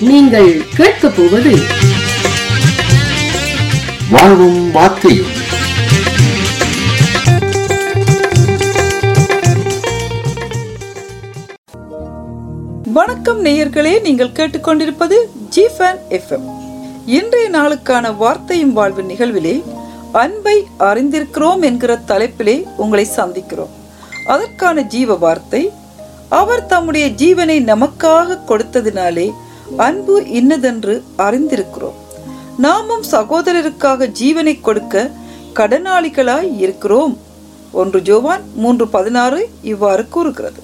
நீங்கள் கேட்கப் போவது வாழ்வும் வார்த்தையும் வணக்கம் நேயர்களே நீங்கள் கேட்டுக்கொண்டிருப்பது ஜிஃபன் எஃப்எம் இன்றைய நாளுக்கான வார்த்தையும் வாழ்வு நிகழ்விலே அன்பை அறிந்திருக்கிறோம் என்கிற தலைப்பிலே உங்களை சந்திக்கிறோம் அதற்கான ஜீவ வார்த்தை அவர் தம்முடைய ஜீவனை நமக்காக கொடுத்ததினாலே அன்பு இன்னதென்று அறிந்திருக்கிறோம் நாமும் சகோதரருக்காக ஜீவனை கொடுக்க கடனாளிகளாய் இருக்கிறோம் ஒன்று ஜோவான் மூன்று பதினாறு இவ்வாறு கூறுகிறது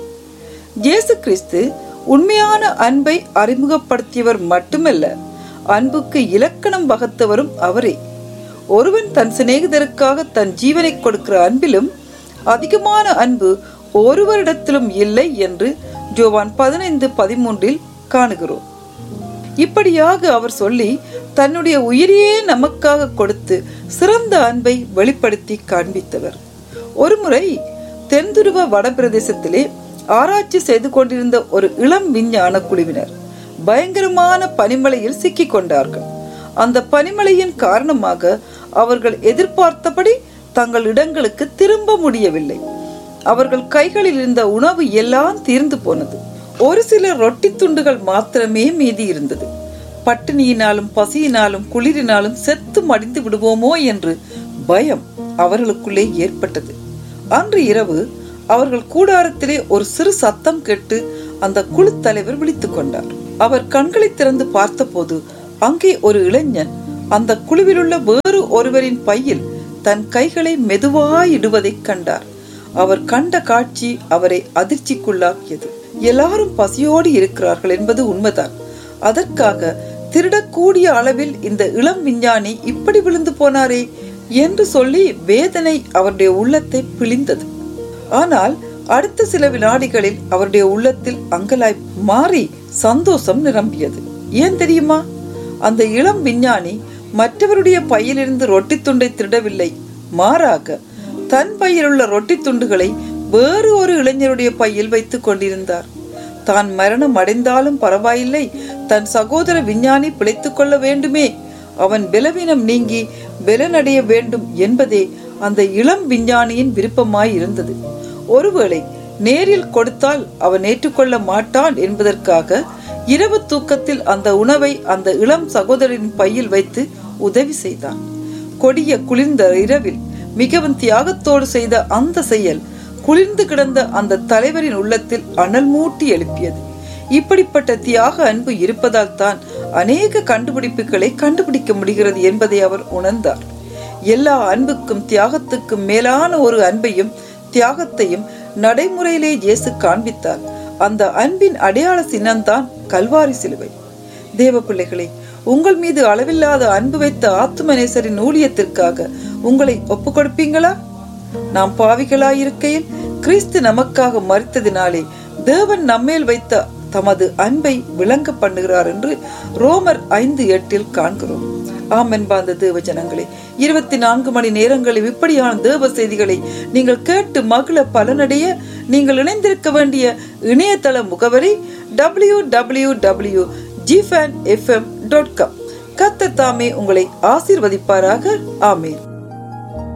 இயேசு கிறிஸ்து உண்மையான அன்பை அறிமுகப்படுத்தியவர் மட்டுமல்ல அன்புக்கு இலக்கணம் வகுத்தவரும் அவரே ஒருவன் தன் சிநேகிதருக்காக தன் ஜீவனை கொடுக்கிற அன்பிலும் அதிகமான அன்பு ஒருவரிடத்திலும் இல்லை என்று ஜோவான் பதினைந்து பதிமூன்றில் காணுகிறோம் இப்படியாக அவர் சொல்லி தன்னுடைய உயிரையே நமக்காக கொடுத்து சிறந்த அன்பை வெளிப்படுத்தி காண்பித்தவர் ஒருமுறை தென்துருவ வடபிரதேசத்திலே ஆராய்ச்சி செய்து கொண்டிருந்த ஒரு இளம் விஞ்ஞான குழுவினர் பயங்கரமான பனிமலையில் சிக்கிக் கொண்டார்கள் அந்த பனிமலையின் காரணமாக அவர்கள் எதிர்பார்த்தபடி தங்கள் இடங்களுக்கு திரும்ப முடியவில்லை அவர்கள் கைகளில் இருந்த உணவு எல்லாம் தீர்ந்து போனது ஒரு சில ரொட்டி துண்டுகள் மாத்திரமே மீதி இருந்தது பட்டினியினாலும் பசியினாலும் குளிரினாலும் செத்து மடிந்து விடுவோமோ என்று பயம் அவர்களுக்குள்ளே ஏற்பட்டது அன்று இரவு அவர்கள் கூடாரத்திலே ஒரு சிறு சத்தம் கேட்டு அந்த குழு தலைவர் விழித்துக் கொண்டார் அவர் கண்களை திறந்து பார்த்தபோது அங்கே ஒரு இளைஞன் அந்த குழுவிலுள்ள வேறு ஒருவரின் பையில் தன் கைகளை மெதுவாய் இடுவதைக் கண்டார் அவர் கண்ட காட்சி அவரை அதிர்ச்சிக்குள்ளாக்கியது எல்லாரும் பசியோடு இருக்கிறார்கள் என்பது உண்மைதான் அதற்காக திருடக்கூடிய அளவில் இந்த இளம் விஞ்ஞானி இப்படி விழுந்து போனாரே என்று சொல்லி வேதனை அவருடைய உள்ளத்தை பிழிந்தது ஆனால் அடுத்த சில வினாடிகளில் அவருடைய உள்ளத்தில் அங்கலாய் மாறி சந்தோஷம் நிரம்பியது ஏன் தெரியுமா அந்த இளம் விஞ்ஞானி மற்றவருடைய பையிலிருந்து ரொட்டி துண்டை திருடவில்லை மாறாக தன் பையில் உள்ள ரொட்டி துண்டுகளை வேறு ஒரு இளைஞருடைய பையில் வைத்துக் கொண்டிருந்தார் தான் மரணம் அடைந்தாலும் பரவாயில்லை தன் சகோதர விஞ்ஞானி பிழைத்துக் கொள்ள வேண்டுமே அவன் பலவீனம் நீங்கி பலனடைய வேண்டும் என்பதே அந்த இளம் விஞ்ஞானியின் விருப்பமாய் இருந்தது ஒருவேளை நேரில் கொடுத்தால் அவன் ஏற்றுக்கொள்ள மாட்டான் என்பதற்காக இரவு தூக்கத்தில் அந்த உணவை அந்த இளம் சகோதரின் பையில் வைத்து உதவி செய்தான் கொடிய குளிர்ந்த இரவில் மிகவும் தியாகத்தோடு செய்த அந்த செயல் குளிர்ந்து கிடந்த அந்த தலைவரின் உள்ளத்தில் அனல் மூட்டி எழுப்பியது இப்படிப்பட்ட தியாக அன்பு இருப்பதால் தான் அநேக கண்டுபிடிப்புகளை கண்டுபிடிக்க முடிகிறது என்பதை அவர் உணர்ந்தார் எல்லா அன்புக்கும் தியாகத்துக்கும் மேலான ஒரு அன்பையும் தியாகத்தையும் நடைமுறையிலே இயேசு காண்பித்தார் அந்த அன்பின் அடையாள சின்னம்தான் கல்வாரி சிலுவை தேவ பிள்ளைகளே உங்கள் மீது அளவில்லாத அன்பு வைத்த ஆத்துமநேசரின் ஊழியத்திற்காக உங்களை ஒப்பு கொடுப்பீங்களா நாம் பாவிகளாயிருக்கையில் கிறிஸ்து நமக்காக மறித்ததினாலே தேவன் நம்மேல் வைத்த தமது அன்பை விளங்க பண்ணுகிறார் என்று ரோமர் ஐந்து எட்டில் காண்கிறோம் ஆமென்பாந்த தேவ ஜனங்களே இருபத்தி நான்கு மணி நேரங்களில் இப்படியான தேவ செய்திகளை நீங்கள் கேட்டு மகிழ பலனடைய நீங்கள் இணைந்திருக்க வேண்டிய இணையதள முகவரி டபிள்யூ டபிள்யூ டபிள்யூ ஜிஃபேன் எஃப்எம் டாட் காம் கத்த தாமே உங்களை ஆசீர்வதிப்பாராக ஆமேன்